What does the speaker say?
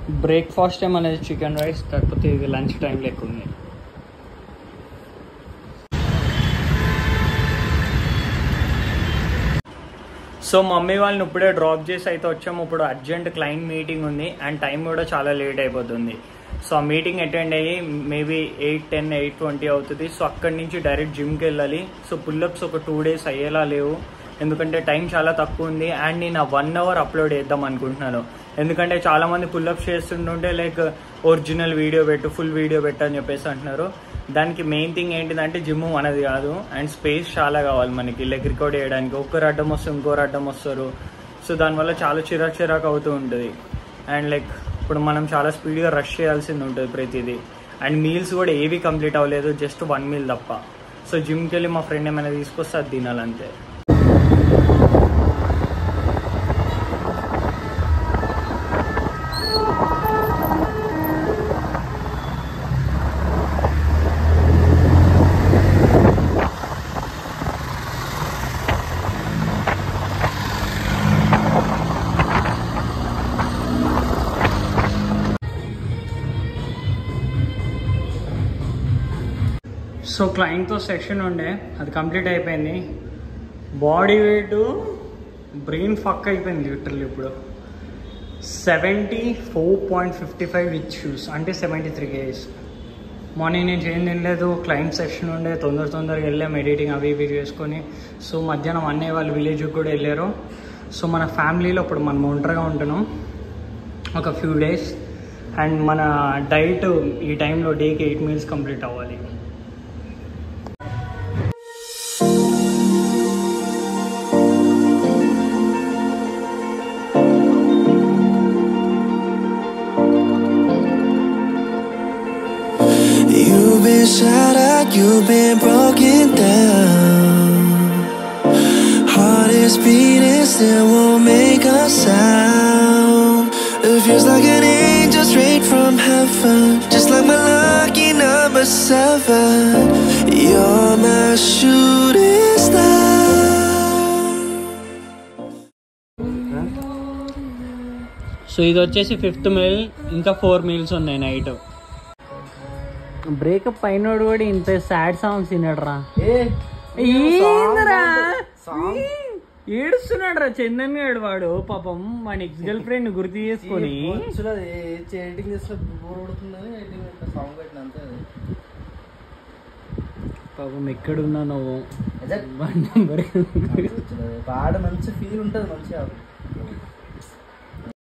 Breakfast time అనేది chicken rice కాకపోతే ఇది లంచ్ టైం లెక్క ఉంది సో మమ్మీ వాళ్ళని ఇప్పుడే డ్రాప్ చేసి అయితే వచ్చాము ఇప్పుడు అర్జెంట్ క్లయింట్ మీటింగ్ ఉంది అండ్ టైం కూడా చాలా లేట్ అయిపోతుంది సో ఆ మీటింగ్ అటెండ్ అయ్యి maybe eight ten eight twenty అవుతుంది సో అక్కడి నుంచి డైరెక్ట్ జిమ్కి వెళ్ళాలి సో పుల్లప్స్ ఒక టూ డేస్ అయ్యేలా లేవు ఎందుకంటే టైం చాలా తక్కువ ఉంది అండ్ నేను ఆ వన్ అవర్ అప్లోడ్ చేద్దాం అనుకుంటున్నాను ఎందుకంటే చాలా మంది పుల్లప్స్ చేస్తుంటుంటే లైక్ ఒరిజినల్ వీడియో పెట్టు ఫుల్ వీడియో పెట్టు అని చెప్పేసి అంటున్నారు దానికి మెయిన్ థింగ్ ఏంటిదంటే జిమ్ మనది కాదు అండ్ స్పేస్ చాలా కావాలి మనకి లైక్ రికార్డ్ చేయడానికి ఒక్కరు అడ్డం వస్తుంది ఇంకోరు అడ్డం వస్తారు సో దానివల్ల చాలా చిరాకు చిరాకు అవుతూ ఉంటుంది అండ్ లైక్ ఇప్పుడు మనం చాలా స్పీడ్గా రష్ చేయాల్సింది ఉంటుంది ప్రతిదీ అండ్ మీల్స్ కూడా ఏవి కంప్లీట్ అవ్వలేదు జస్ట్ వన్ మీల్ తప్ప సో జిమ్కి వెళ్ళి మా ఫ్రెండ్ ఏమైనా తీసుకొస్తే అది తినాలంతే సో క్లయింట్తో సెషన్ ఉండే అది కంప్లీట్ అయిపోయింది బాడీ వెయిట్ బ్రెయిన్ ఫక్ అయిపోయింది లిటరల్ ఇప్పుడు seventy four point fifty five with shoes అంటే సెవెంటీ త్రీ కేజీస్ మార్నింగ్ నేను చేయం తినలేదు క్లయింట్ సెక్షన్ ఉండే తొందర తొందరగా వెళ్ళాం ఎడిటింగ్ అవి ఇవి చేసుకొని సో మధ్యాహ్నం అన్నయ్య వాళ్ళు విలేజ్కి కూడా వెళ్ళారు సో మన ఫ్యామిలీలో ఇప్పుడు మనం ఒంటరిగా ఉంటున్నాం ఒక ఫ్యూ డేస్ అండ్ మన డైట్ ఈ టైంలో డేకి ఎయిట్ మీల్స్ కంప్లీట్ అవ్వాలి You've been shattered, you've been broken down. Heart is beating, still won't make a sound. It feels like an angel straight from heaven, just like my lucky number seven. You're my shooting star. So ఇది వచ్చేసి fifth meal ఇంకా four meals ఉన్నాయి night breakup పైనోడు కూడా ఇంత sad songs విన్నాడురా ఏందిరా ఏడుస్తున్నాడు రా చందన్ గాడు వాడు పాపం మా నెక్స్ట్ గర్ల్ ఫ్రెండ్ గుర్తు చేసుకొని ఎడిటింగ్ చేస్తే బోర్ కొడుతుందని ఎడిటింగ్ సాంగ్ పెట్టిన అంతే అది. పాపం ఎక్కడున్నా నువ్వు అదే వన్ నెంబర్ వచ్చినది. పాట మంచి ఫీల్ ఉంటుంది మంచిగా